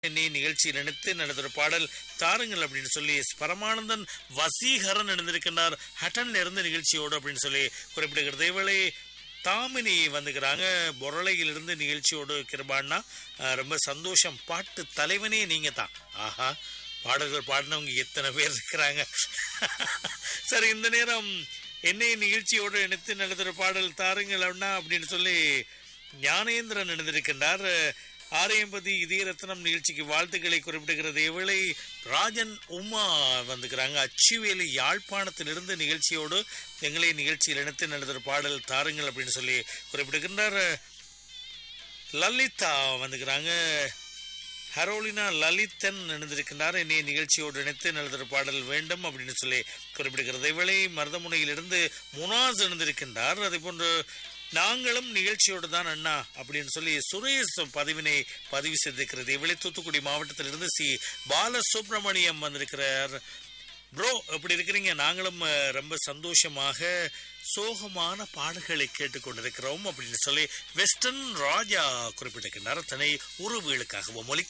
என்னை நிகழ்ச்சியில் நினைத்து நடந்த ஒரு பாடல் தாருங்கள் அப்படின்னு சொல்லி எஸ். பரமானந்தன் வசீகரன் எழுந்திருக்கின்றார் ஹட்டன்ல இருந்து நிகழ்ச்சியோடு அப்படின்னு சொல்லி குறிப்பிடுகிறது இவளை தாமினி வந்துக்கிறாங்க பொருளையிலிருந்து நிகழ்ச்சியோடு கிருபான்னா அஹ், ரொம்ப சந்தோஷம் பாட்டு தலைவனே நீங்க தான் ஆஹா பாடல்கள் பாடினவங்க எத்தனை பேர் இருக்கிறாங்க சரி இந்த நேரம் என்னை நிகழ்ச்சியோடு இணைத்து நடத்துகிற பாடல் தாருங்கள் அண்ணா அப்படின்னு சொல்லி ஞானேந்திரன் எழுந்திருக்கின்றார் ஆரையம்பதி இதயரத்னம் நிகழ்ச்சிக்கு வாழ்த்துக்களை குறிப்பிடுகிறது இவளை ராஜன் உமா வந்துக்கிறாங்க அச்சுவேலி யாழ்ப்பாணத்திலிருந்து நிகழ்ச்சியோடு எங்களை நிகழ்ச்சியில் இணைத்து நடத்துகிற பாடல் தாருங்கள் அப்படின்னு சொல்லி குறிப்பிடுகின்றார் லலிதா வந்துக்கிறாங்க ஹரோலினா லலிதன் இணைந்திருக்கின்றார் என்னை நிகழ்ச்சியோடு இணைத்து நல்லதொரு பாடல் வேண்டும் அப்படின்னு சொல்லி குறிப்பிடுகிறது இவளை மருதமுனையிலிருந்து முனாஸ் இணைந்திருக்கின்றார் அதே போன்று நாங்களும் நிகழ்ச்சியோடு தான் அண்ணா அப்படின்னு சொல்லி சுரேஷ் பதிவினை பதிவு செய்திருக்கிறது இவளை தூத்துக்குடி மாவட்டத்திலிருந்து சி பாலசுப்ரமணியம் வந்திருக்கிறார் ப்ரோ எப்படி இருக்கிறீங்க நாங்களும் அஹ், ரொம்ப சந்தோஷமாக சோகமான பாடல்களை கேட்டுக்கொண்டிருக்கிறோம் அப்படின்னு சொல்லி வெஸ்டர்ன் ராஜா குறிப்பிட்டிருக்கின்றார் தன்னை உறவுகளுக்காகவும் ஒலிக்க